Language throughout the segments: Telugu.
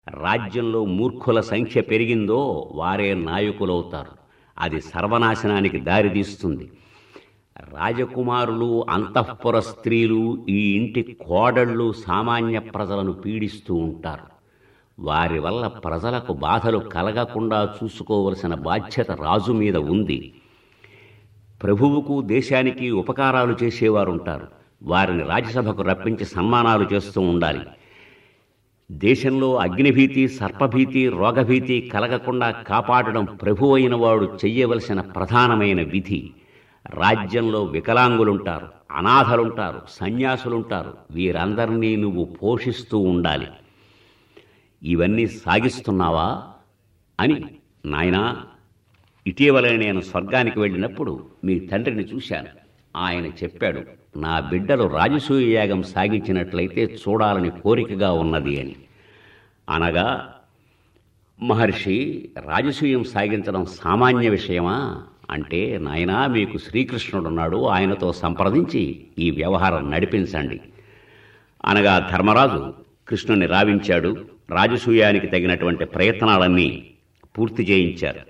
రాజ్యంలో మూర్ఖుల సంఖ్య పెరిగిందో వారే నాయకులవుతారు అది సర్వనాశనానికి దారితీస్తుంది రాజకుమారులు అంతఃపుర స్త్రీలు ఈ ఇంటి కోడళ్ళు సామాన్య ప్రజలను పీడిస్తూ ఉంటారు వారి వల్ల ప్రజలకు బాధలు కలగకుండా చూసుకోవలసిన బాధ్యత రాజు మీద ఉంది ప్రభువుకు దేశానికి ఉపకారాలు చేసేవారు ఉంటారు వారిని రాజ్యసభకు రప్పించి సన్మానాలు చేస్తూ ఉండాలి దేశంలో అగ్నిభీతి సర్పభీతి రోగభీతి కలగకుండా కాపాడడం ప్రభు అయిన వాడు చెయ్యవలసిన ప్రధానమైన విధి రాజ్యంలో వికలాంగులుంటారు అనాథలుంటారు సన్యాసులుంటారు వీరందరినీ నువ్వు పోషిస్తూ ఉండాలి ఇవన్నీ సాగిస్తున్నావా అని నాయనా ఇటీవల నేను స్వర్గానికి వెళ్ళినప్పుడు మీ తండ్రిని చూశాను ఆయన చెప్పాడు నా బిడ్డలు రాజసూయ యాగం సాగించినట్లయితే చూడాలని కోరికగా ఉన్నది అని అనగా మహర్షి రాజసూయం సాగించడం సామాన్య విషయమా అంటే నాయనా మీకు శ్రీకృష్ణుడున్నాడు ఆయనతో సంప్రదించి ఈ వ్యవహారం నడిపించండి అనగా ధర్మరాజు కృష్ణుని రావించాడు రాజసూయానికి తగినటువంటి ప్రయత్నాలన్నీ పూర్తి చేయించారు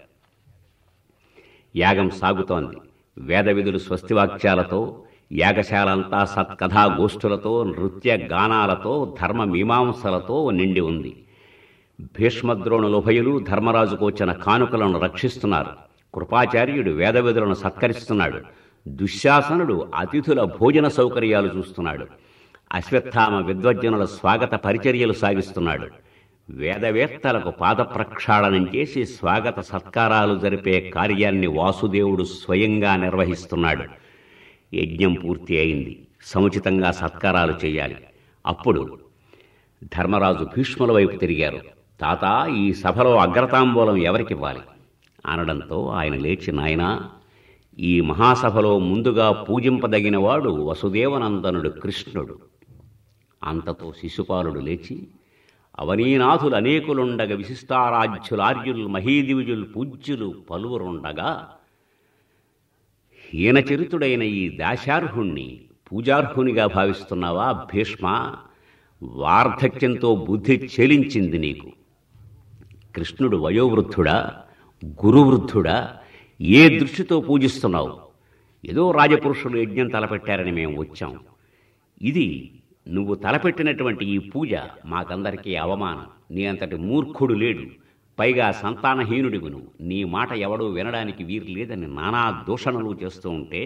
యాగం సాగుతోంది వేద విధులు స్వస్తివాక్యాలతో యాగశాలంతా సత్కథా గోష్ఠులతో నృత్య గానాలతో ధర్మ మీమాంసలతో నిండి ఉంది భీష్మద్రోణులుభయులు ధర్మరాజుకు వచ్చిన కానుకలను రక్షిస్తున్నారు కృపాచార్యుడు వేదవిధులను సత్కరిస్తున్నాడు దుశ్శాసనుడు అతిథుల భోజన సౌకర్యాలు చూస్తున్నాడు అశ్వత్థామ విద్వజ్జనుల స్వాగత పరిచర్యలు సాగిస్తున్నాడు వేదవేత్తలకు పాద ప్రక్షాళనం చేసి స్వాగత సత్కారాలు జరిపే కార్యాన్ని వాసుదేవుడు స్వయంగా నిర్వహిస్తున్నాడు యజ్ఞం పూర్తి అయింది సముచితంగా సత్కారాలు చేయాలి అప్పుడు ధర్మరాజు భీష్ముల వైపు తిరిగారు తాత ఈ సభలో అగ్రతాంబూలం ఎవరికివ్వాలి అనడంతో ఆయన లేచి నాయనా ఈ మహాసభలో ముందుగా పూజింపదగినవాడు వసుదేవనందనుడు కృష్ణుడు అంతతో శిశుపాలుడు లేచి అవనీనాథులు అనేకులుండగ విశిష్టారాధ్యులార్యులు మహీదివిజులు పూజ్యులు పలువురుండగా హీనచరితుడైన ఈ దాశార్హుణ్ణి పూజార్హునిగా భావిస్తున్నావా భీష్మ వార్ధక్యంతో బుద్ధి చెలించింది నీకు కృష్ణుడు వయోవృద్ధుడా గురువృద్ధుడా ఏ దృష్టితో పూజిస్తున్నావు ఏదో రాజపురుషులు యజ్ఞం తలపెట్టారని మేము వచ్చాం ఇది నువ్వు తలపెట్టినటువంటి ఈ పూజ మాకందరికీ అవమానం నీ అంతటి మూర్ఖుడు లేడు పైగా సంతానహీనుడివి నువ్వు నీ మాట ఎవడూ వినడానికి వీరు లేదని నానా దూషణలు చేస్తూ ఉంటే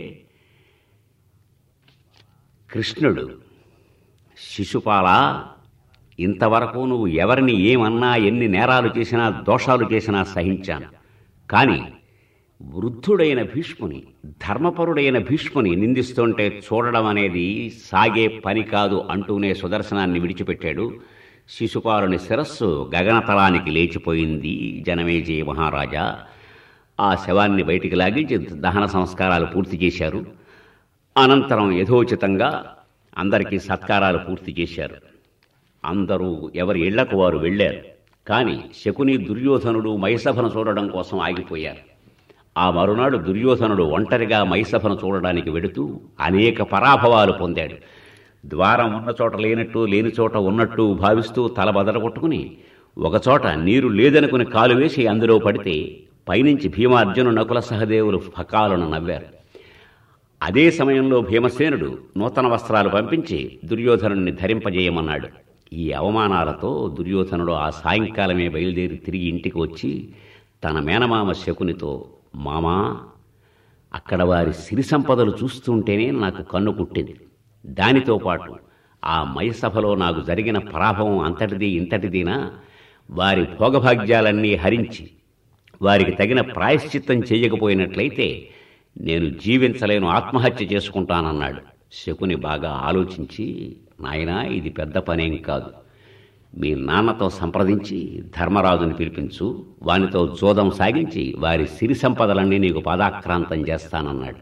కృష్ణుడు శిశుపాల ఇంతవరకు నువ్వు ఎవరిని ఏమన్నా ఎన్ని నేరాలు చేసినా దోషాలు చేసినా సహించాను కానీ వృద్ధుడైన భీష్ముని ధర్మపరుడైన భీష్ముని నిందిస్తుంటే చూడడం అనేది సాగే పని కాదు అంటూనే సుదర్శనాన్ని విడిచిపెట్టాడు శిశుపాలుని శిరస్సు గగనతలానికి లేచిపోయింది జనమేజయ మహారాజా ఆ శవాన్ని బయటికి లాగించి దహన సంస్కారాలు పూర్తి చేశారు అనంతరం యథోచితంగా అందరికీ సత్కారాలు పూర్తి చేశారు అందరూ ఎవరి ఇళ్లకు వారు వెళ్ళారు కానీ శకుని దుర్యోధనుడు మైసభను చూడడం కోసం ఆగిపోయారు ఆ మరునాడు దుర్యోధనుడు ఒంటరిగా మైసభను చూడడానికి వెడుతూ అనేక పరాభవాలు పొందాడు ద్వారం ఉన్న చోట లేనట్టు లేని చోట ఉన్నట్టు భావిస్తూ తల బదలగొట్టుకుని ఒకచోట నీరు లేదనుకుని కాలు వేసి అందులో పడితే పైనుంచి భీమార్జును నకుల సహదేవులు ఫకాలను నవ్వారు అదే సమయంలో భీమసేనుడు నూతన వస్త్రాలు పంపించి దుర్యోధనుడిని ధరింపజేయమన్నాడు ఈ అవమానాలతో దుర్యోధనుడు ఆ సాయంకాలమే బయలుదేరి తిరిగి ఇంటికి వచ్చి తన మేనమామ శకునితో మామా అక్కడ వారి సిరి సంపదలు చూస్తుంటేనే నాకు కన్ను పుట్టింది దానితో పాటు ఆ మయసభలో నాకు జరిగిన పరాభవం అంతటిది ఇంతటిదినా వారి భోగభాగ్యాలన్నీ హరించి వారికి తగిన ప్రాయశ్చిత్తం చేయకపోయినట్లయితే నేను జీవించలేను ఆత్మహత్య చేసుకుంటానన్నాడు శకుని బాగా ఆలోచించి నాయనా ఇది పెద్ద పనేం కాదు మీ నాన్నతో సంప్రదించి ధర్మరాజుని పిలిపించు వానితో జోదం సాగించి వారి సిరి సంపదలన్నీ నీకు పాదాక్రాంతం చేస్తానన్నాడు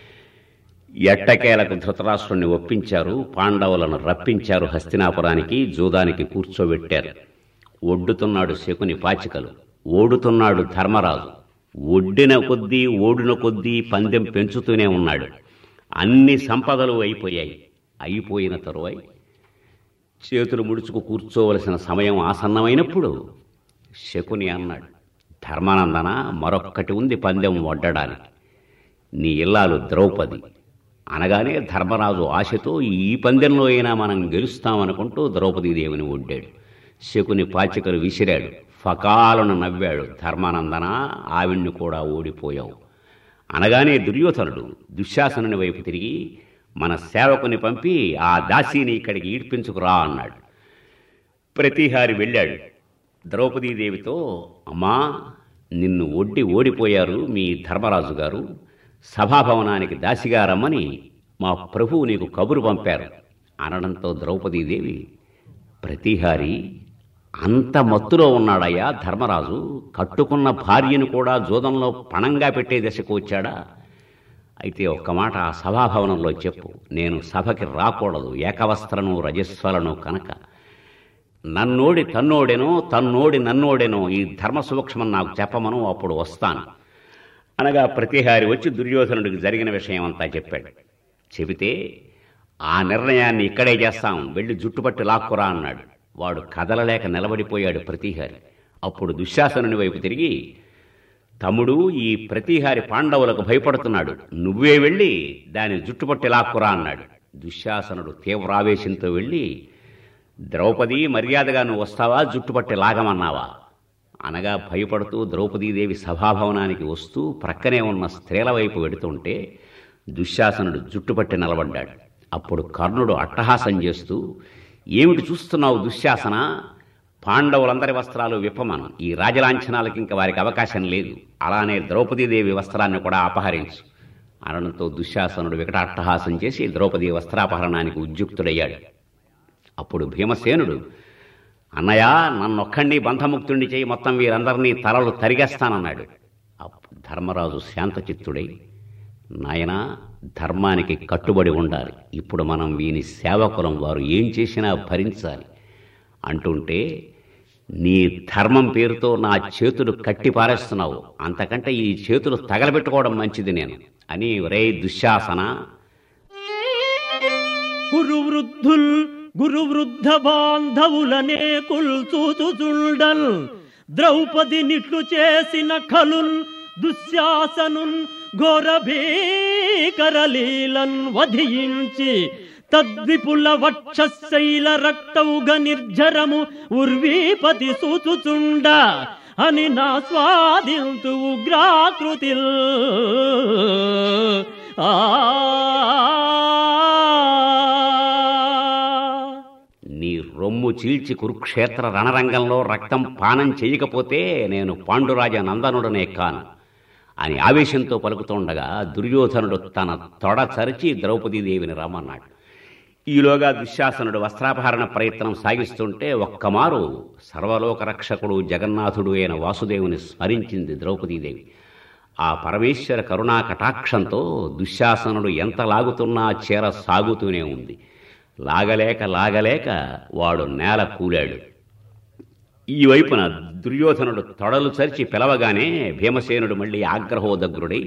ఎట్టకేలకు ధృతరాష్ట్రుణ్ణి ఒప్పించారు పాండవులను రప్పించారు హస్తినాపురానికి జూదానికి కూర్చోబెట్టారు ఒడ్డుతున్నాడు శకుని పాచికలు ఓడుతున్నాడు ధర్మరాజు ఒడ్డిన కొద్దీ ఓడిన కొద్దీ పందెం పెంచుతూనే ఉన్నాడు అన్ని సంపదలు అయిపోయాయి అయిపోయిన తరువాయి చేతులు ముడుచుకు కూర్చోవలసిన సమయం ఆసన్నమైనప్పుడు శకుని అన్నాడు ధర్మానందన మరొక్కటి ఉంది పందెం వడ్డడానికి నీ ఇల్లాలు ద్రౌపది అనగానే ధర్మరాజు ఆశతో ఈ పందెంలో అయినా మనం గెలుస్తామనుకుంటూ ద్రౌపదీదేవిని ఒడ్డాడు శకుని పాచికలు విసిరాడు ఫకాలను నవ్వాడు ధర్మానందన ఆవిడ్ని కూడా ఓడిపోయావు అనగానే దుర్యోధనుడు దుశ్శాసనుని వైపు తిరిగి మన సేవకుని పంపి ఆ దాసీని ఇక్కడికి ఈడ్పించుకురా అన్నాడు ప్రతిహారి వెళ్ళాడు ద్రౌపదీదేవితో అమ్మా నిన్ను ఒడ్డి ఓడిపోయారు మీ ధర్మరాజు గారు సభాభవనానికి దాసిగా రమ్మని మా ప్రభువు నీకు కబురు పంపారు అనడంతో ద్రౌపదీదేవి ప్రతిహారి అంత మత్తులో ఉన్నాడయ్యా ధర్మరాజు కట్టుకున్న భార్యను కూడా జూదంలో పణంగా పెట్టే దశకు వచ్చాడా అయితే ఒక్క మాట ఆ సభాభవనంలో చెప్పు నేను సభకి రాకూడదు ఏకవస్త్రను రజస్వలను కనుక నన్నోడి తన్నోడెనో తన్నోడి నన్నోడెనో ఈ ధర్మ సూక్ష్మం నాకు చెప్పమను అప్పుడు వస్తాను అనగా ప్రతిహారి వచ్చి దుర్యోధనుడికి జరిగిన విషయం అంతా చెప్పాడు చెబితే ఆ నిర్ణయాన్ని ఇక్కడే చేస్తాం వెళ్ళి జుట్టుపట్టి లాక్కురా అన్నాడు వాడు కదలలేక నిలబడిపోయాడు ప్రతిహారి అప్పుడు దుశ్శాసనుని వైపు తిరిగి తమ్ముడు ఈ ప్రతిహారి పాండవులకు భయపడుతున్నాడు నువ్వే వెళ్ళి దాని జుట్టుపట్టి లాక్కురా అన్నాడు దుశ్శాసనుడు తీవ్రావేశంతో వెళ్ళి ద్రౌపది మర్యాదగా నువ్వు వస్తావా జుట్టుపట్టి లాగమన్నావా అనగా భయపడుతూ ద్రౌపదీదేవి సభాభవనానికి వస్తూ ప్రక్కనే ఉన్న స్త్రీల వైపు వెడుతుంటే దుశ్శాసనుడు జుట్టుపట్టి నిలబడ్డాడు అప్పుడు కర్ణుడు అట్టహాసం చేస్తూ ఏమిటి చూస్తున్నావు దుశ్శాసన పాండవులందరి వస్త్రాలు విప్పమను ఈ రాజలాంఛనాలకు ఇంక వారికి అవకాశం లేదు అలానే ద్రౌపదీదేవి వస్త్రాన్ని కూడా అపహరించు అనడంతో దుశ్శాసనుడు వికట అట్టహాసం చేసి ద్రౌపది వస్త్రాపహరణానికి ఉద్యుక్తుడయ్యాడు అప్పుడు భీమసేనుడు అన్నయ్య నన్నొక్కడిని బంధముక్తుణ్ణి చేయి మొత్తం వీరందరినీ తలలు తరిగేస్తానన్నాడు అప్పుడు ధర్మరాజు శాంతచిత్తుడై నాయనా ధర్మానికి కట్టుబడి ఉండాలి ఇప్పుడు మనం వీని సేవకులం వారు ఏం చేసినా భరించాలి అంటుంటే నీ ధర్మం పేరుతో నా చేతులు కట్టి పారేస్తున్నావు అంతకంటే ఈ చేతులు తగలబెట్టుకోవడం మంచిది నేను అని రే దుశ్శాసన గురు వృద్ధుల్ గురు వృద్ధ బాంధవులనే కుల్చూచుచుండల్ ద్రౌపది నిట్లు చేసిన ఖలున్ దుశ్శాసనున్ ఘోరభీకరలీలన్ వధించి తద్విపుల వక్షశైల రక్తౌగ నిర్జరము ఉర్వీపతి సూచుచుండ అని నా స్వాదింతు ఉగ్రాకృతిల్ ఆ నీ రొమ్ము చీల్చి కురుక్షేత్ర రణరంగంలో రక్తం పానం చేయకపోతే నేను పాండురాజ నందనుడనే కాను అని ఆవేశంతో పలుకుతుండగా దుర్యోధనుడు తన తొడ చరిచి ద్రౌపదీదేవిని రమ్మన్నాడు ఈలోగా దుశ్శాసనుడు వస్త్రాపహరణ ప్రయత్నం సాగిస్తుంటే ఒక్కమారు సర్వలోక రక్షకుడు జగన్నాథుడు అయిన వాసుదేవుని స్మరించింది ద్రౌపదీదేవి ఆ పరమేశ్వర కరుణా కటాక్షంతో దుశ్శాసనుడు ఎంత లాగుతున్నా చీర సాగుతూనే ఉంది లాగలేక లాగలేక వాడు నేల కూలాడు ఈ వైపున దుర్యోధనుడు తొడలు చరిచి పిలవగానే భీమసేనుడు మళ్ళీ ఆగ్రహోదగ్రుడై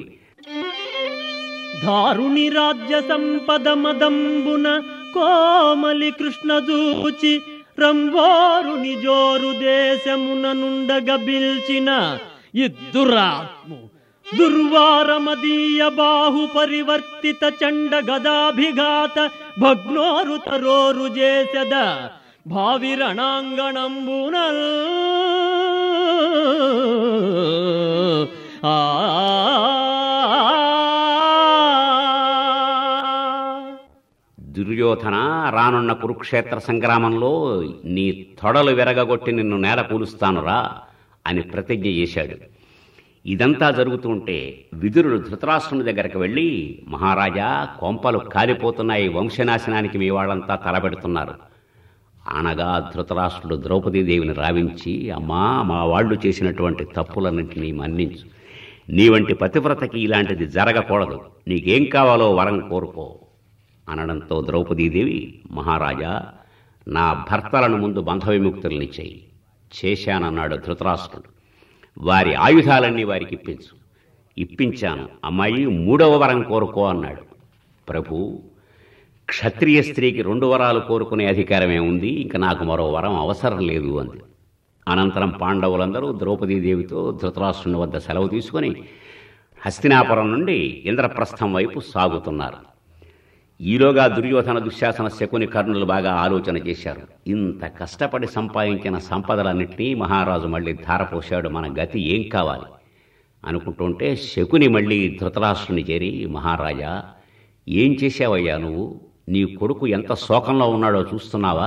దారుణి రాజ్య సంపద మదంబున కోమలి కృష్ణ దూచి రంభోరుని జోరు దేశమున నుండగ బిల్చిన ఇద్దురాత్ము దుర్వారమదీయ బాహు పరివర్తిత చండ గదాభిఘాత భగ్నోరు తరోరు చేసెద భావి రణాంగణంబునల్ ఆ దుర్యోధన రానున్న కురుక్షేత్ర సంగ్రామంలో నీ తొడలు విరగగొట్టి నిన్ను నేల కూలుస్తానురా అని ప్రతిజ్ఞ చేశాడు ఇదంతా జరుగుతుంటే విదురుడు ధృతరాష్ట్రుని దగ్గరికి వెళ్ళి మహారాజా కొంపలు కాలిపోతున్నాయి వంశనాశనానికి మీ వాళ్ళంతా తలపెడుతున్నారు అనగా ధృతరాష్ట్రుడు ద్రౌపదీదేవిని రావించి అమ్మా మా వాళ్ళు చేసినటువంటి తప్పులన్నింటినీ మన్నించు నీ వంటి పతివ్రతకి ఇలాంటిది జరగకూడదు నీకేం కావాలో వరం కోరుకో అనడంతో ద్రౌపదీదేవి మహారాజా నా భర్తలను ముందు బంధ విముక్తుల్ని చేయి చేశానన్నాడు ధృతరాష్ట్రుడు వారి ఆయుధాలన్నీ వారికి ఇప్పించు ఇప్పించాను అమ్మాయి మూడవ వరం కోరుకో అన్నాడు ప్రభు క్షత్రియ స్త్రీకి రెండు వరాలు కోరుకునే అధికారమే ఉంది ఇంకా నాకు మరో వరం అవసరం లేదు అంది అనంతరం పాండవులందరూ ద్రౌపదీదేవితో ధృతరాష్ట్రుని వద్ద సెలవు తీసుకొని హస్తినాపురం నుండి ఇంద్రప్రస్థం వైపు సాగుతున్నారు ఈలోగా దుర్యోధన దుశ్శాసన శకుని కర్ణులు బాగా ఆలోచన చేశారు ఇంత కష్టపడి సంపాదించిన సంపదలన్నింటినీ మహారాజు మళ్ళీ ధారపోశాడు మన గతి ఏం కావాలి అనుకుంటుంటే శకుని మళ్ళీ ధృతరాష్ట్రుని చేరి మహారాజా ఏం చేశావయ్యా నువ్వు నీ కొడుకు ఎంత శోకంలో ఉన్నాడో చూస్తున్నావా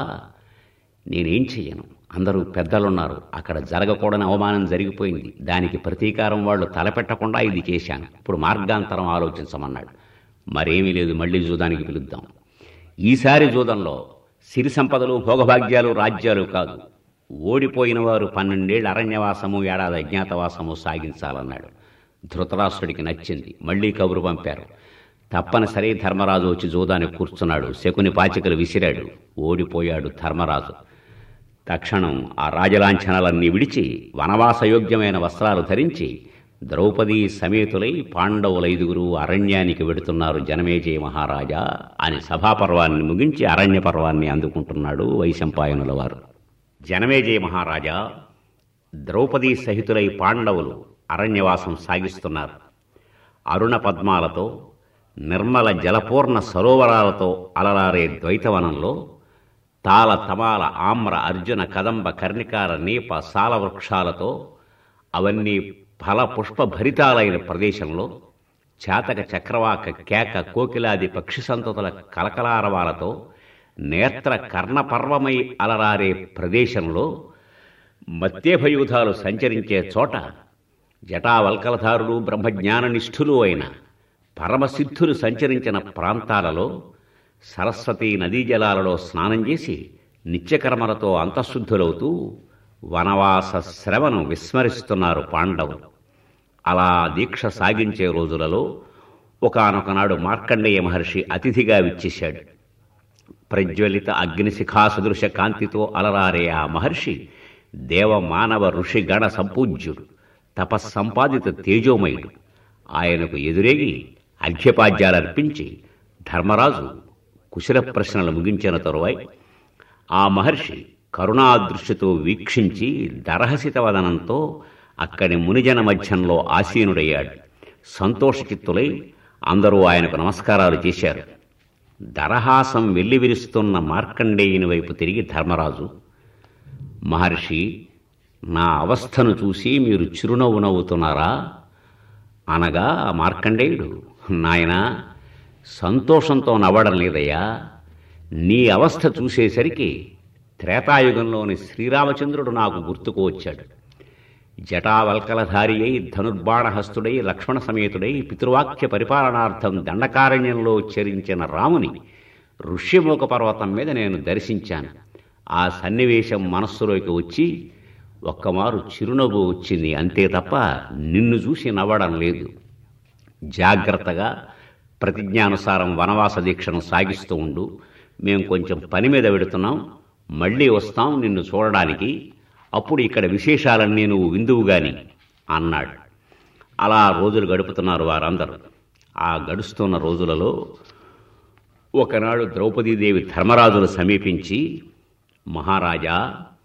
నేనేం చెయ్యను అందరూ పెద్దలున్నారు అక్కడ జరగకూడని అవమానం జరిగిపోయింది దానికి ప్రతీకారం వాళ్ళు తలపెట్టకుండా ఇది చేశాను ఇప్పుడు మార్గాంతరం ఆలోచించమన్నాడు మరేమీ లేదు మళ్ళీ జూదానికి పిలుద్దాం ఈసారి జూదంలో సిరి సంపదలు భోగభాగ్యాలు రాజ్యాలు కాదు ఓడిపోయిన వారు పన్నెండేళ్ల అరణ్యవాసము ఏడాది అజ్ఞాతవాసము సాగించాలన్నాడు ధృతరాష్ట్రుడికి నచ్చింది మళ్ళీ కబురు పంపారు తప్పనిసరి ధర్మరాజు వచ్చి జూదానికి కూర్చున్నాడు శకుని పాచికలు విసిరాడు ఓడిపోయాడు ధర్మరాజు తక్షణం ఆ రాజలాంఛనాలన్నీ విడిచి వనవాసయోగ్యమైన వస్త్రాలు ధరించి ద్రౌపదీ సమేతులై పాండవులైదుగురు అరణ్యానికి వెడుతున్నారు జనమేజయ మహారాజా అని సభాపర్వాన్ని ముగించి అరణ్య పర్వాన్ని అందుకుంటున్నాడు వైశంపాయనుల వారు జనమేజయ మహారాజా ద్రౌపదీ సహితులై పాండవులు అరణ్యవాసం సాగిస్తున్నారు అరుణ పద్మాలతో నిర్మల జలపూర్ణ సరోవరాలతో అలలారే ద్వైతవనంలో తాళ తమాల ఆమ్ర అర్జున కదంబ కర్ణికార నీప సాల వృక్షాలతో అవన్నీ ఫల పుష్ప భరితాలైన ప్రదేశంలో చాతక చక్రవాక కేక కోకిలాది పక్షి సంతతుల కలకలారవాలతో నేత్ర కర్ణపర్వమై అలరారే ప్రదేశంలో మత్యేభయూధాలు సంచరించే చోట జటావల్కలధారులు బ్రహ్మజ్ఞాననిష్ఠులు అయిన పరమసిద్ధులు సంచరించిన ప్రాంతాలలో సరస్వతీ నదీ జలాలలో స్నానం చేసి నిత్యకర్మలతో అంతఃశుద్ధులవుతూ వనవాస శ్రవను విస్మరిస్తున్నారు పాండవులు అలా దీక్ష సాగించే రోజులలో ఒకానొకనాడు మార్కండేయ మహర్షి అతిథిగా విచ్చేశాడు ప్రజ్వలిత అగ్నిశిఖా సదృశ కాంతితో అలరారే ఆ మహర్షి దేవ మానవ ఋషి గణ సంపూజ్యుడు తపస్సంపాదిత తేజోమయుడు ఆయనకు ఎదురేగి అర్ఘ్యపాద్యాలర్పించి ధర్మరాజు కుశల ప్రశ్నలు ముగించిన తరువాయి ఆ మహర్షి కరుణాదృష్టితో వీక్షించి దరహసితవదనంతో అక్కడి మునిజన మధ్యంలో ఆసీనుడయ్యాడు సంతోషచిత్తులై అందరూ ఆయనకు నమస్కారాలు చేశారు దరహాసం వెల్లివిరుస్తున్న మార్కండేయుని వైపు తిరిగి ధర్మరాజు మహర్షి నా అవస్థను చూసి మీరు చిరునవ్వు నవ్వుతున్నారా అనగా మార్కండేయుడు నాయనా సంతోషంతో నవ్వడం లేదయ్యా నీ అవస్థ చూసేసరికి త్రేతాయుగంలోని శ్రీరామచంద్రుడు నాకు గుర్తుకు వచ్చాడు జటావల్కలధారి అయి ధనుర్బాణహస్తుడై లక్ష్మణ సమేతుడై పితృవాక్య పరిపాలనార్థం దండకారణ్యంలో చరించిన రాముని ఋష్యముఖ పర్వతం మీద నేను దర్శించాను ఆ సన్నివేశం మనస్సులోకి వచ్చి ఒక్కమారు చిరునవ్వు వచ్చింది అంతే తప్ప నిన్ను చూసి నవ్వడం లేదు జాగ్రత్తగా ప్రతిజ్ఞానుసారం వనవాస దీక్షను సాగిస్తూ ఉండు మేము కొంచెం పని మీద పెడుతున్నాం మళ్ళీ వస్తాం నిన్ను చూడడానికి అప్పుడు ఇక్కడ విశేషాలన్నీ నువ్వు విందువు గాని అన్నాడు అలా రోజులు గడుపుతున్నారు వారందరూ ఆ గడుస్తున్న రోజులలో ఒకనాడు ద్రౌపదీదేవి ధర్మరాజును సమీపించి మహారాజా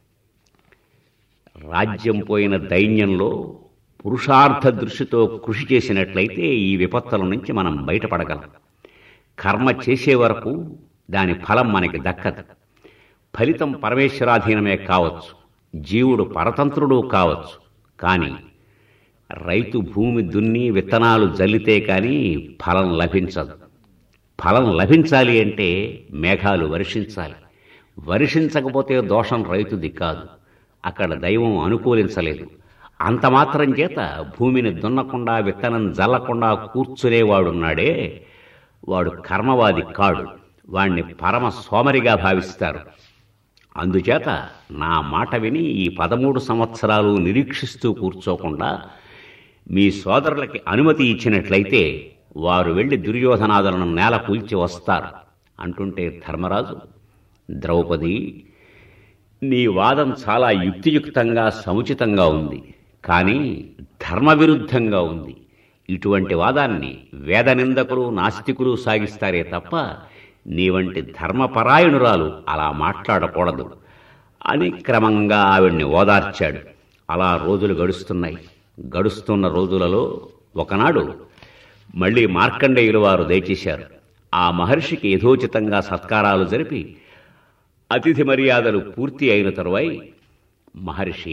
రాజ్యం పోయిన దైన్యంలో పురుషార్థ దృష్టితో కృషి చేసినట్లయితే ఈ విపత్తుల నుంచి మనం బయటపడగలం కర్మ చేసే వరకు దాని ఫలం మనకి దక్కదు ఫలితం పరమేశ్వరాధీనమే కావచ్చు జీవుడు పరతంత్రుడు కావచ్చు కానీ రైతు భూమి దున్ని విత్తనాలు జల్లితే కానీ ఫలం లభించదు ఫలం లభించాలి అంటే మేఘాలు వర్షించాలి వర్షించకపోతే దోషం రైతుది కాదు అక్కడ దైవం అనుకూలించలేదు అంత మాత్రం చేత భూమిని దున్నకుండా విత్తనం జల్లకుండా కూర్చునేవాడున్నాడే వాడు కర్మవాది కాడు వాణ్ణి పరమ సోమరిగా భావిస్తారు అందుచేత నా మాట విని ఈ పదమూడు సంవత్సరాలు నిరీక్షిస్తూ కూర్చోకుండా మీ సోదరులకి అనుమతి ఇచ్చినట్లయితే వారు వెళ్ళి దుర్యోధనాదులను నేల కూల్చి వస్తారు అంటుంటే ధర్మరాజు ద్రౌపది నీ వాదం చాలా యుక్తియుక్తంగా సముచితంగా ఉంది కానీ ధర్మవిరుద్ధంగా ఉంది ఇటువంటి వాదాన్ని వేద నిందకులు నాస్తికులు సాగిస్తారే తప్ప నీ వంటి ధర్మపరాయణురాలు అలా మాట్లాడకూడదు అని క్రమంగా ఆవిడ్ని ఓదార్చాడు అలా రోజులు గడుస్తున్నాయి గడుస్తున్న రోజులలో ఒకనాడు మళ్ళీ మార్కండేయులు వారు దయచేశారు ఆ మహర్షికి యథోచితంగా సత్కారాలు జరిపి అతిథి మర్యాదలు పూర్తి అయిన తరువాయి మహర్షి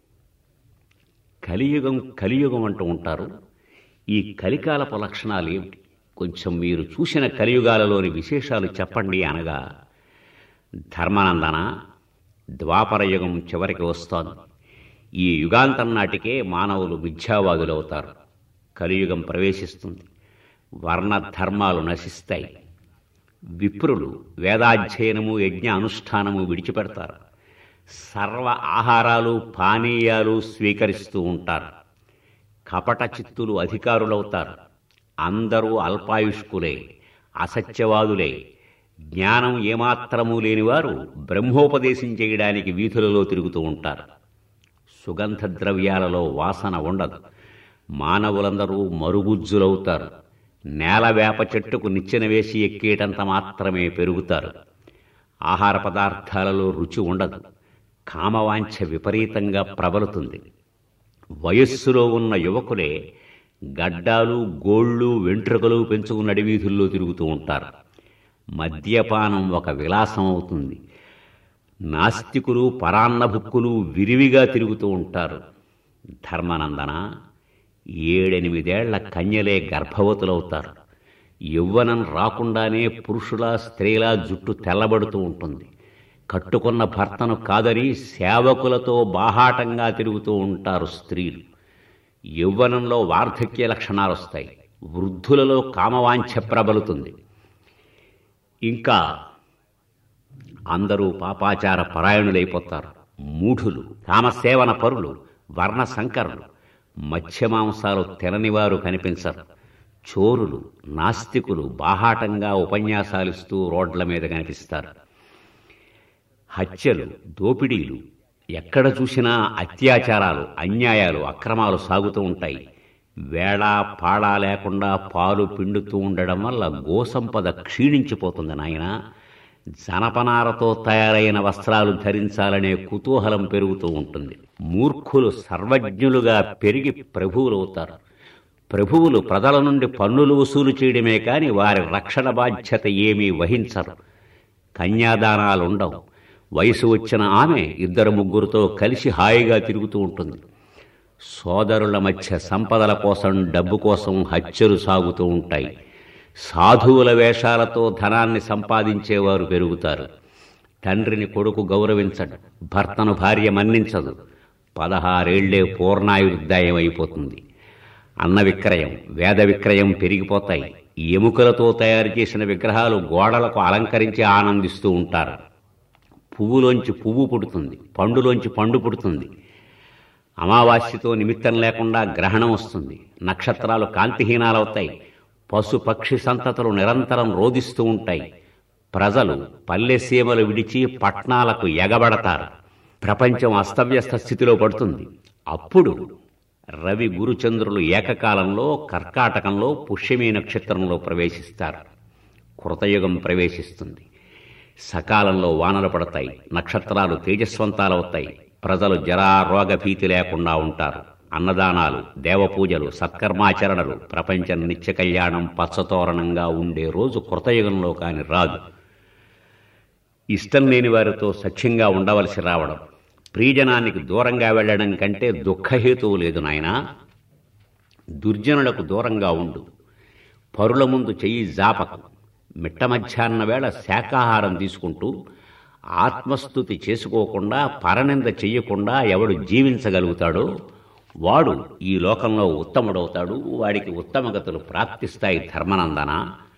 కలియుగం కలియుగం అంటూ ఉంటారు ఈ కలికాలపు లక్షణాలు ఏమిటి కొంచెం మీరు చూసిన కలియుగాలలోని విశేషాలు చెప్పండి అనగా ధర్మానందన ద్వాపర యుగం చివరికి వస్తోంది ఈ యుగాంతం నాటికే మానవులు మిథ్యావాదులవుతారు కలియుగం ప్రవేశిస్తుంది వర్ణ ధర్మాలు నశిస్తాయి విప్రులు వేదాధ్యయనము యజ్ఞ అనుష్ఠానము విడిచిపెడతారు సర్వ ఆహారాలు పానీయాలు స్వీకరిస్తూ ఉంటారు కపట చిత్తులు అధికారులవుతారు అందరూ అల్పాయుష్కులే అసత్యవాదులే జ్ఞానం ఏమాత్రమూ లేనివారు బ్రహ్మోపదేశం చేయడానికి వీధులలో తిరుగుతూ ఉంటారు సుగంధ ద్రవ్యాలలో వాసన ఉండదు మానవులందరూ మరుగుజ్జులవుతారు నేల వేప చెట్టుకు నిచ్చెన వేసి ఎక్కేటంత మాత్రమే పెరుగుతారు ఆహార పదార్థాలలో రుచి ఉండదు కామవాంఛ విపరీతంగా ప్రబలుతుంది వయస్సులో ఉన్న యువకులే గడ్డాలు గోళ్ళు వెంట్రుకలు పెంచుకున్న అడవీధుల్లో తిరుగుతూ ఉంటారు మద్యపానం ఒక విలాసం అవుతుంది నాస్తికులు పరాన్నభుక్కులు విరివిగా తిరుగుతూ ఉంటారు ధర్మానందన ఏడెనిమిదేళ్ల కన్యలే గర్భవతులవుతారు యవ్వనం రాకుండానే పురుషుల స్త్రీల జుట్టు తెల్లబడుతూ ఉంటుంది కట్టుకున్న భర్తను కాదని సేవకులతో బాహాటంగా తిరుగుతూ ఉంటారు స్త్రీలు యవ్వనంలో వార్ధక్య లక్షణాలు వస్తాయి వృద్ధులలో కామవాంఛ ప్రబలుతుంది ఇంకా అందరూ పాపాచార పరాయణులైపోతారు మూఢులు కామసేవన పరులు వర్ణ సంకరులు మత్స్యమాంసాలు తిననివారు కనిపించరు చోరులు నాస్తికులు బాహాటంగా ఉపన్యాసాలిస్తూ రోడ్ల మీద కనిపిస్తారు హత్యలు దోపిడీలు ఎక్కడ చూసినా అత్యాచారాలు అన్యాయాలు అక్రమాలు సాగుతూ ఉంటాయి వేళ పాడా లేకుండా పాలు పిండుతూ ఉండడం వల్ల గోసంపద క్షీణించిపోతుంది నాయన జనపనారతో తయారైన వస్త్రాలు ధరించాలనే కుతూహలం పెరుగుతూ ఉంటుంది మూర్ఖులు సర్వజ్ఞులుగా పెరిగి ప్రభువులవుతారు ప్రభువులు ప్రజల నుండి పన్నులు వసూలు చేయడమే కాని వారి రక్షణ బాధ్యత ఏమీ వహించరు కన్యాదానాలుండవు వయసు వచ్చిన ఆమె ఇద్దరు ముగ్గురుతో కలిసి హాయిగా తిరుగుతూ ఉంటుంది సోదరుల మధ్య సంపదల కోసం డబ్బు కోసం హత్యలు సాగుతూ ఉంటాయి సాధువుల వేషాలతో ధనాన్ని సంపాదించేవారు పెరుగుతారు తండ్రిని కొడుకు గౌరవించడు భర్తను భార్య మన్నించదు పదహారేళ్లే పూర్ణాయుర్దాయం అయిపోతుంది అన్న విక్రయం వేద విక్రయం పెరిగిపోతాయి ఎముకలతో తయారు చేసిన విగ్రహాలు గోడలకు అలంకరించి ఆనందిస్తూ ఉంటారు పువ్వులోంచి పువ్వు పుడుతుంది పండులోంచి పండు పుడుతుంది అమావాస్యతో నిమిత్తం లేకుండా గ్రహణం వస్తుంది నక్షత్రాలు కాంతిహీనాలవుతాయి పశు పక్షి సంతతులు నిరంతరం రోధిస్తూ ఉంటాయి ప్రజలు పల్లె సీమలు విడిచి పట్నాలకు ఎగబడతారు ప్రపంచం అస్తవ్యస్త స్థితిలో పడుతుంది అప్పుడు రవి గురుచంద్రులు ఏకకాలంలో కర్కాటకంలో పుష్యమీ నక్షత్రంలో ప్రవేశిస్తారు కృతయుగం ప్రవేశిస్తుంది సకాలంలో వానలు పడతాయి నక్షత్రాలు తేజస్వంతాలవుతాయి ప్రజలు జరా రోగ భీతి లేకుండా ఉంటారు అన్నదానాలు దేవపూజలు సత్కర్మాచరణలు ప్రపంచం నిత్య కళ్యాణం పచ్చతోరణంగా ఉండే రోజు కృతయుగంలో కాని రాదు ఇష్టం లేని వారితో సఖ్యంగా ఉండవలసి రావడం ప్రియజనానికి దూరంగా వెళ్ళడం కంటే దుఃఖహేతువు లేదు నాయనా దుర్జనులకు దూరంగా ఉండు పరుల ముందు చెయ్యి జాపకు మిట్ట మధ్యాహ్న వేళ శాకాహారం తీసుకుంటూ ఆత్మస్థుతి చేసుకోకుండా పరనింద చెయ్యకుండా ఎవడు జీవించగలుగుతాడో వాడు ఈ లోకంలో ఉత్తముడవుతాడు వాడికి ఉత్తమగతులు ప్రాప్తిస్తాయి ధర్మనందన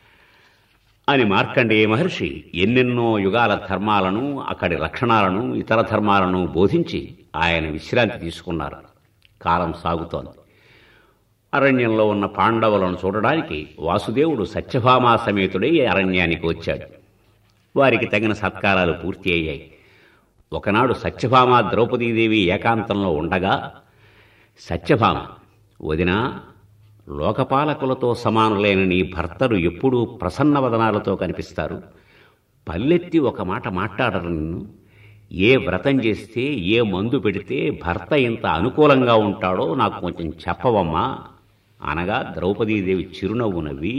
అని మార్కండేయ మహర్షి ఎన్నెన్నో యుగాల ధర్మాలను అక్కడి లక్షణాలను ఇతర ధర్మాలను బోధించి ఆయన విశ్రాంతి తీసుకున్నారు కాలం సాగుతోంది అరణ్యంలో ఉన్న పాండవులను చూడడానికి వాసుదేవుడు సత్యభామా సమేతుడై అరణ్యానికి వచ్చాడు వారికి తగిన సత్కారాలు పూర్తి అయ్యాయి ఒకనాడు సత్యభామ ద్రౌపదీదేవి ఏకాంతంలో ఉండగా సత్యభామ వదినా లోకపాలకులతో సమానులైన నీ భర్తలు ఎప్పుడూ ప్రసన్నవదనాలతో కనిపిస్తారు పల్లెత్తి ఒక మాట మాట్లాడరు నిన్ను ఏ వ్రతం చేస్తే ఏ మందు పెడితే భర్త ఇంత అనుకూలంగా ఉంటాడో నాకు కొంచెం చెప్పవమ్మా అనగా ద్రౌపదీదేవి చిరునవ్వు నవ్వి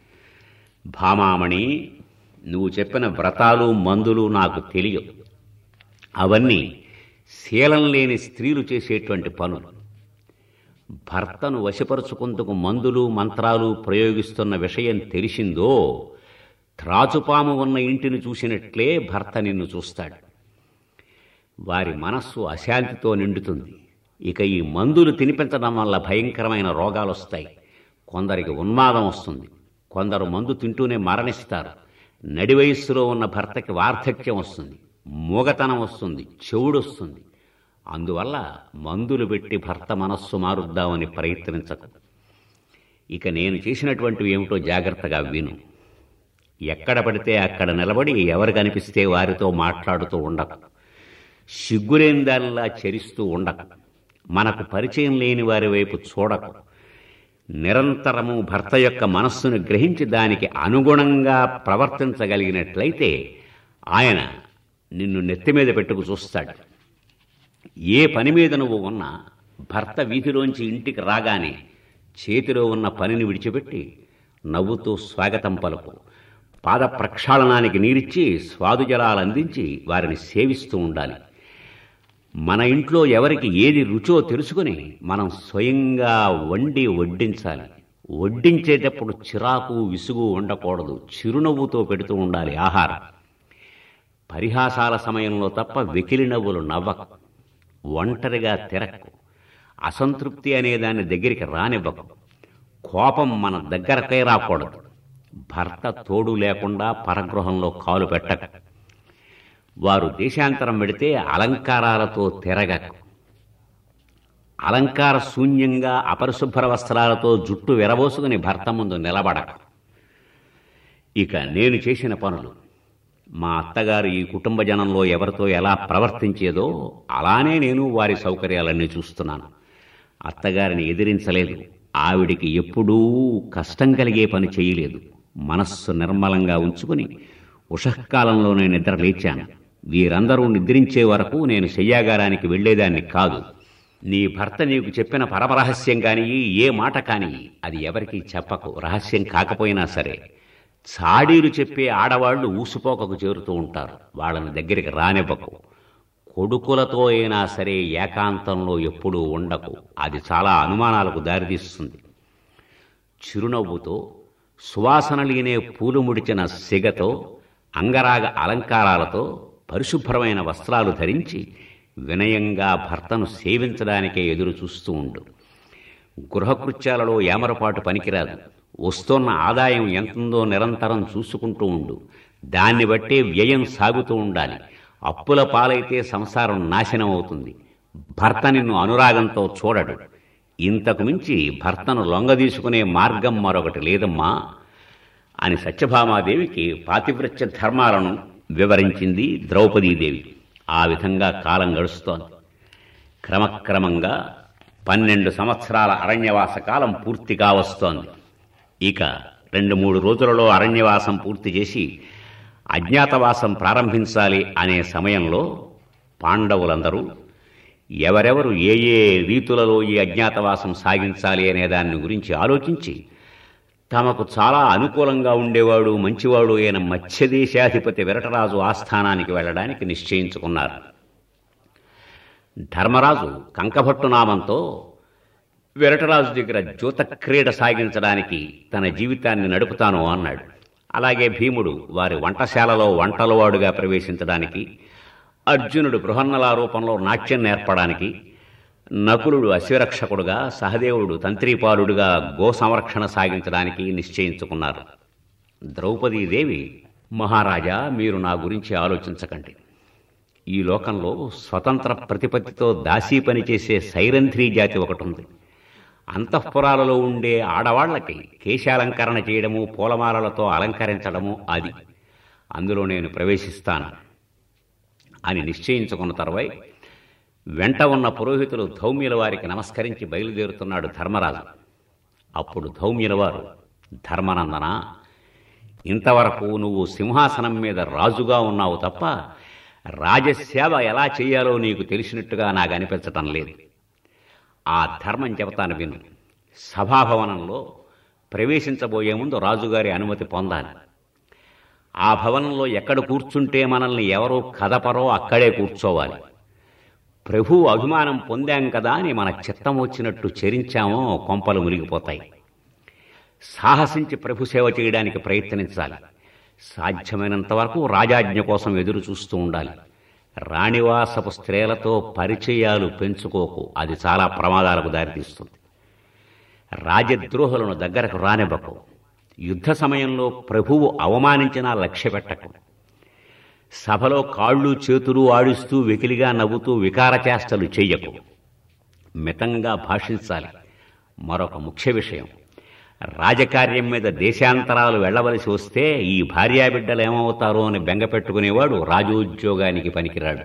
భామామణి నువ్వు చెప్పిన వ్రతాలు మందులు నాకు తెలియవు అవన్నీ శీలం లేని స్త్రీలు చేసేటువంటి పనులు భర్తను వశపరుచుకుందుకు మందులు మంత్రాలు ప్రయోగిస్తున్న విషయం తెలిసిందో త్రాచుపాము ఉన్న ఇంటిని చూసినట్లే భర్త నిన్ను చూస్తాడు వారి మనస్సు అశాంతితో నిండుతుంది ఇక ఈ మందులు తినిపించడం వల్ల భయంకరమైన రోగాలు వస్తాయి కొందరికి ఉన్మాదం వస్తుంది కొందరు మందు తింటూనే మరణిస్తారు నడి వయస్సులో ఉన్న భర్తకి వార్ధక్యం వస్తుంది మూగతనం వస్తుంది చెవుడు వస్తుంది అందువల్ల మందులు పెట్టి భర్త మనస్సు మారుద్దామని ప్రయత్నించకు ఇక నేను చేసినటువంటివి ఏమిటో జాగ్రత్తగా విను ఎక్కడ పడితే అక్కడ నిలబడి ఎవరు కనిపిస్తే వారితో మాట్లాడుతూ ఉండకు సిగ్గులేని దానిలా చరిస్తూ ఉండకు మనకు పరిచయం లేని వారి వైపు చూడకు నిరంతరము భర్త యొక్క మనస్సును గ్రహించి దానికి అనుగుణంగా ప్రవర్తించగలిగినట్లయితే ఆయన నిన్ను నెత్తి మీద పెట్టుకు చూస్తాడు ఏ పని మీద నువ్వు ఉన్నా భర్త వీధిలోంచి ఇంటికి రాగానే చేతిలో ఉన్న పనిని విడిచిపెట్టి నవ్వుతూ స్వాగతం పలుకు పాద ప్రక్షాళనానికి నీరిచ్చి స్వాదుజలాలు అందించి వారిని సేవిస్తూ ఉండాలి మన ఇంట్లో ఎవరికి ఏది రుచో తెలుసుకుని మనం స్వయంగా వండి వడ్డించాలి వడ్డించేటప్పుడు చిరాకు విసుగు ఉండకూడదు చిరునవ్వుతో పెడుతూ ఉండాలి ఆహారం పరిహాసాల సమయంలో తప్ప వెకిలి నవ్వులు నవ్వకు ఒంటరిగా తిరక్కు అసంతృప్తి అనే దాని దగ్గరికి రానివ్వకు కోపం మన దగ్గరకే రాకూడదు భర్త తోడు లేకుండా పరగృహంలో కాలు పెట్టకు వారు దేశాంతరం వెడితే అలంకారాలతో తిరగకు అలంకార శూన్యంగా అపరిశుభ్ర వస్త్రాలతో జుట్టు విరబోసుకుని భర్త ముందు నిలబడకు ఇక నేను చేసిన పనులు మా అత్తగారు ఈ కుటుంబ జనంలో ఎవరితో ఎలా ప్రవర్తించేదో అలానే నేను వారి సౌకర్యాలన్నీ చూస్తున్నాను అత్తగారిని ఎదిరించలేదు ఆవిడికి ఎప్పుడూ కష్టం కలిగే పని చేయలేదు మనస్సు నిర్మలంగా ఉంచుకుని ఉషఃకాలంలోనే నిద్ర లేచాను వీరందరూ నిద్రించే వరకు నేను శయ్యాగారానికి వెళ్ళేదాన్ని కాదు నీ భర్త నీకు చెప్పిన పరమరహస్యం కానీ ఏ మాట కానీ అది ఎవరికీ చెప్పకు రహస్యం కాకపోయినా సరే చాడీలు చెప్పే ఆడవాళ్లు ఊసుపోకకు చేరుతూ ఉంటారు వాళ్ళని దగ్గరికి రానివ్వకు కొడుకులతో అయినా సరే ఏకాంతంలో ఎప్పుడూ ఉండకు అది చాలా అనుమానాలకు దారితీస్తుంది చిరునవ్వుతో సువాసనలీనే పూలు ముడిచిన సిగతో అంగరాగ అలంకారాలతో పరిశుభ్రమైన వస్త్రాలు ధరించి వినయంగా భర్తను సేవించడానికే ఎదురు చూస్తూ ఉండు గృహకృత్యాలలో ఏమరపాటు పనికిరాదు వస్తున్న ఆదాయం ఎంతుందో నిరంతరం చూసుకుంటూ ఉండు దాన్ని బట్టే వ్యయం సాగుతూ ఉండాలి అప్పుల పాలైతే సంసారం నాశనం అవుతుంది భర్త నిన్ను అనురాగంతో చూడడు ఇంతకు మించి భర్తను లొంగదీసుకునే మార్గం మరొకటి లేదమ్మా అని సత్యభామాదేవికి పాతివ్రత్య ధర్మాలను వివరించింది ద్రౌపదీదేవి ఆ విధంగా కాలం గడుస్తోంది క్రమక్రమంగా పన్నెండు సంవత్సరాల అరణ్యవాస కాలం పూర్తి కావస్తోంది ఇక రెండు మూడు రోజులలో అరణ్యవాసం పూర్తి చేసి అజ్ఞాతవాసం ప్రారంభించాలి అనే సమయంలో పాండవులందరూ ఎవరెవరు ఏ ఏ రీతులలో ఈ అజ్ఞాతవాసం సాగించాలి అనే దాని గురించి ఆలోచించి తమకు చాలా అనుకూలంగా ఉండేవాడు మంచివాడు అయిన మత్స్యదేశాధిపతి విరటరాజు ఆస్థానానికి వెళ్ళడానికి నిశ్చయించుకున్నారు ధర్మరాజు కంకభట్టు నామంతో విరటరాజు దగ్గర జ్యోత క్రీడ సాగించడానికి తన జీవితాన్ని నడుపుతాను అన్నాడు అలాగే భీముడు వారి వంటశాలలో వంటలవాడుగా ప్రవేశించడానికి అర్జునుడు బృహన్నల రూపంలో నాట్యం నేర్పడానికి నకులుడు అశ్వరక్షకుడుగా సహదేవుడు తంత్రీపాలుడుగా గో సంరక్షణ సాగించడానికి నిశ్చయించుకున్నారు ద్రౌపదీదేవి మహారాజా మీరు నా గురించి ఆలోచించకండి ఈ లోకంలో స్వతంత్ర ప్రతిపత్తితో దాసీ పనిచేసే సైరంధ్రీ జాతి ఒకటి ఉంది అంతఃపురాలలో ఉండే ఆడవాళ్లకి కేశాలంకరణ చేయడము పూలమాలలతో అలంకరించడము అది అందులో నేను ప్రవేశిస్తాను అని నిశ్చయించుకున్న తర్వై వెంట ఉన్న పురోహితులు ధౌమ్యుల వారికి నమస్కరించి బయలుదేరుతున్నాడు ధర్మరాజు అప్పుడు ధౌమ్యుల వారు ధర్మనందన ఇంతవరకు నువ్వు సింహాసనం మీద రాజుగా ఉన్నావు తప్ప రాజసేవ ఎలా చేయాలో నీకు తెలిసినట్టుగా నాకు అనిపించటం లేదు ఆ ధర్మం చెబుతాను విను సభాభవనంలో ప్రవేశించబోయే ముందు రాజుగారి అనుమతి పొందాలి ఆ భవనంలో ఎక్కడ కూర్చుంటే మనల్ని ఎవరో కదపరో అక్కడే కూర్చోవాలి ప్రభువు అభిమానం పొందాం కదా అని మన చిత్తం వచ్చినట్టు చరించామో కొంపలు మునిగిపోతాయి సాహసించి ప్రభు సేవ చేయడానికి ప్రయత్నించాలి సాధ్యమైనంత వరకు రాజాజ్ఞ కోసం ఎదురు చూస్తూ ఉండాలి రాణివాసపు స్త్రీలతో పరిచయాలు పెంచుకోకు అది చాలా ప్రమాదాలకు దారితీస్తుంది రాజద్రోహులను దగ్గరకు రానివ్వకు యుద్ధ సమయంలో ప్రభువు అవమానించినా లక్ష్య పెట్టకు సభలో కాళ్ళు చేతులు ఆడిస్తూ వెకిలిగా నవ్వుతూ వికార చేష్టలు చెయ్యకు మితంగా భాషించాలి మరొక ముఖ్య విషయం రాజకార్యం మీద దేశాంతరాలు వెళ్ళవలసి వస్తే ఈ భార్యాబిడ్డలు ఏమవుతారో అని బెంగ పెట్టుకునేవాడు రాజోద్యోగానికి పనికిరాడు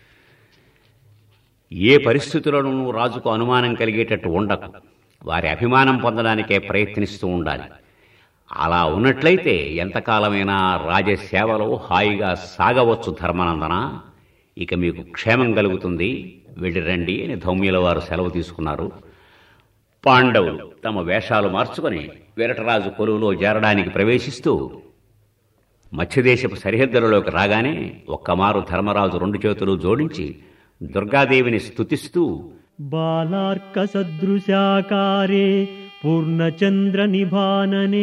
ఏ పరిస్థితులను నువ్వు రాజుకు అనుమానం కలిగేటట్టు ఉండకు వారి అభిమానం పొందడానికే ప్రయత్నిస్తూ ఉండాలి అలా ఉన్నట్లయితే ఎంతకాలమైనా రాజసేవలో హాయిగా సాగవచ్చు ధర్మానందన ఇక మీకు క్షేమం కలుగుతుంది వెళ్ళి రండి అని ధౌమ్యుల వారు సెలవు తీసుకున్నారు పాండవులు తమ వేషాలు మార్చుకొని విరటరాజు కొలువులో చేరడానికి ప్రవేశిస్తూ మత్స్యదేశపు సరిహద్దులలోకి రాగానే ఒక్కమారు ధర్మరాజు రెండు చేతులు జోడించి దుర్గాదేవిని స్తుతిస్తూ బాలార్కసదృశాకారే పూర్ణచంద్రనిభాననే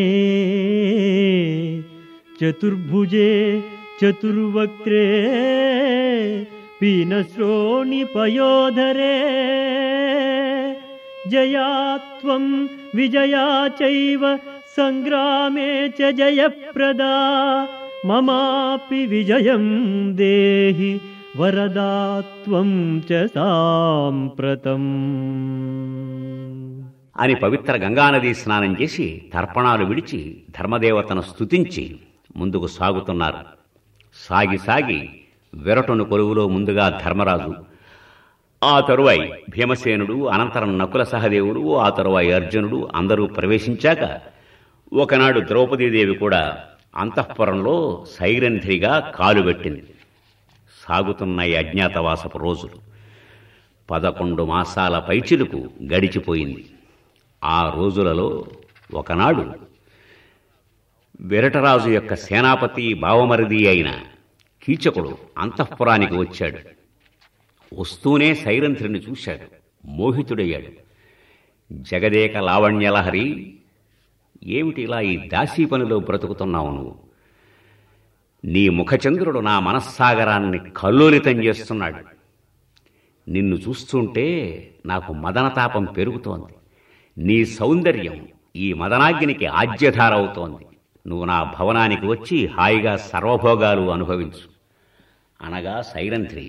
చతుర్భుజే చతుర్వక్త్రే పీనశ్రోణిపయోధరే జయాత్వం విజయా చైవ సంగ్రామే చ జయప్రదా మమాపి విజయం దేహి వరదాత్వం చ సాంప్రతం అని పవిత్ర గంగానదీ స్నానం చేసి తర్పణాలు విడిచి ధర్మదేవతను స్తుతించి ముందుకు సాగుతున్నారు సాగి సాగి విరటును కొలువులో ముందుగా ధర్మరాజు ఆ తరువాయి భీమసేనుడు అనంతరం నకుల సహదేవుడు ఆ తరువాయి అర్జునుడు అందరూ ప్రవేశించాక ఒకనాడు ద్రౌపదీదేవి కూడా అంతఃపురంలో సైరంధ్రిగా కాలుబెట్టింది సాగుతున్న ఈ అజ్ఞాతవాసపు రోజులు పదకొండు మాసాల పైచిలుకు గడిచిపోయింది ఆ రోజులలో ఒకనాడు విరటరాజు యొక్క సేనాపతి భావమరిది అయిన కీచకుడు అంతఃపురానికి వచ్చాడు వస్తూనే సైరంధ్రిని చూశాడు మోహితుడయ్యాడు జగదేక లావణ్యలహరి ఏమిటి ఇలా ఈ దాసీ పనిలో బ్రతుకుతున్నావు నువ్వు నీ ముఖచంద్రుడు నా మనస్సాగరాన్ని కల్లోలితం చేస్తున్నాడు నిన్ను చూస్తుంటే నాకు మదనతాపం పెరుగుతోంది నీ సౌందర్యం ఈ మదనాగ్నికి ఆజ్యధార అవుతోంది నువ్వు నా భవనానికి వచ్చి హాయిగా సర్వభోగాలు అనుభవించు అనగా సైరంధ్రి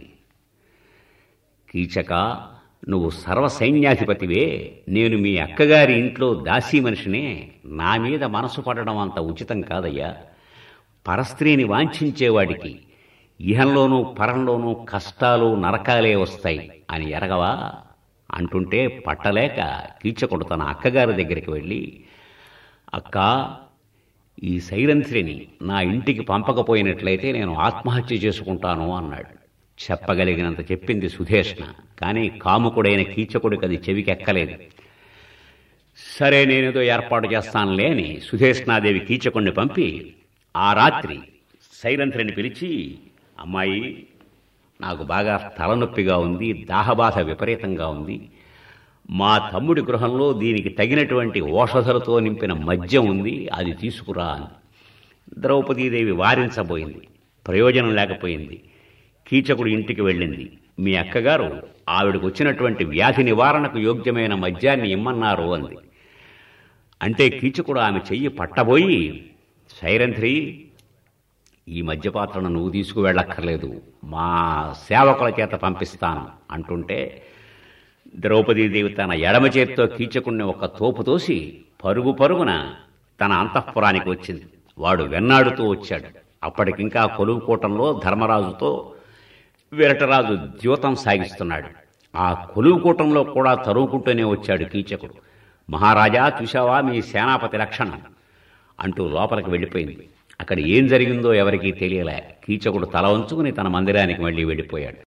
కీచక నువ్వు సర్వసైన్యాధిపతివే నేను మీ అక్కగారి ఇంట్లో దాసీ మనిషినే నా మీద మనసు పడడం అంత ఉచితం కాదయ్యా పరస్త్రీని వాంఛించేవాడికి ఇహంలోనూ పరంలోనూ కష్టాలు నరకాలే వస్తాయి అని ఎరగవా అంటుంటే పట్టలేక కీచకుడు తన అక్కగారి దగ్గరికి వెళ్ళి అక్క ఈ సైరంధ్రిని నా ఇంటికి పంపకపోయినట్లయితే నేను ఆత్మహత్య చేసుకుంటాను అన్నాడు చెప్పగలిగినంత చెప్పింది సుధేష్ణ కానీ కాముకుడైన కీచకుడికి అది చెవికెక్కలేదు సరే నేనేదో ఏర్పాటు చేస్తానులే అని సుధేష్ణాదేవి కీచకుణ్ణి పంపి ఆ రాత్రి సైరంధ్రిని పిలిచి అమ్మాయి నాకు బాగా తలనొప్పిగా ఉంది దాహబాధ విపరీతంగా ఉంది మా తమ్ముడి గృహంలో దీనికి తగినటువంటి ఓషధలతో నింపిన మద్యం ఉంది అది తీసుకురా అని ద్రౌపదీదేవి వారించబోయింది ప్రయోజనం లేకపోయింది కీచకుడు ఇంటికి వెళ్ళింది మీ అక్కగారు ఆవిడకు వచ్చినటువంటి వ్యాధి నివారణకు యోగ్యమైన మద్యాన్ని ఇమ్మన్నారు అంది అంటే కీచకుడు ఆమె చెయ్యి పట్టబోయి సైరంధ్రి ఈ మద్యపాత్రను నువ్వు తీసుకువెళ్ళక్కర్లేదు మా సేవకుల చేత పంపిస్తాను అంటుంటే ద్రౌపదీదేవి తన ఎడమ చేత్తో కీచకుణ్ణి ఒక తోపు తోసి పరుగు పరుగున తన అంతఃపురానికి వచ్చింది వాడు వెన్నాడుతూ వచ్చాడు అప్పటికింకా కొలువుకోటంలో ధర్మరాజుతో విరటరాజు ద్యూతం సాగిస్తున్నాడు ఆ కొలువుకూటంలో కూడా తరువుకుంటూనే వచ్చాడు కీచకుడు మహారాజా చూశావా మీ సేనాపతి లక్షణం అంటూ లోపలికి వెళ్ళిపోయింది అక్కడ ఏం జరిగిందో ఎవరికీ తెలియలే కీచకుడు తల వంచుకుని తన మందిరానికి మళ్ళీ వెళ్ళిపోయాడు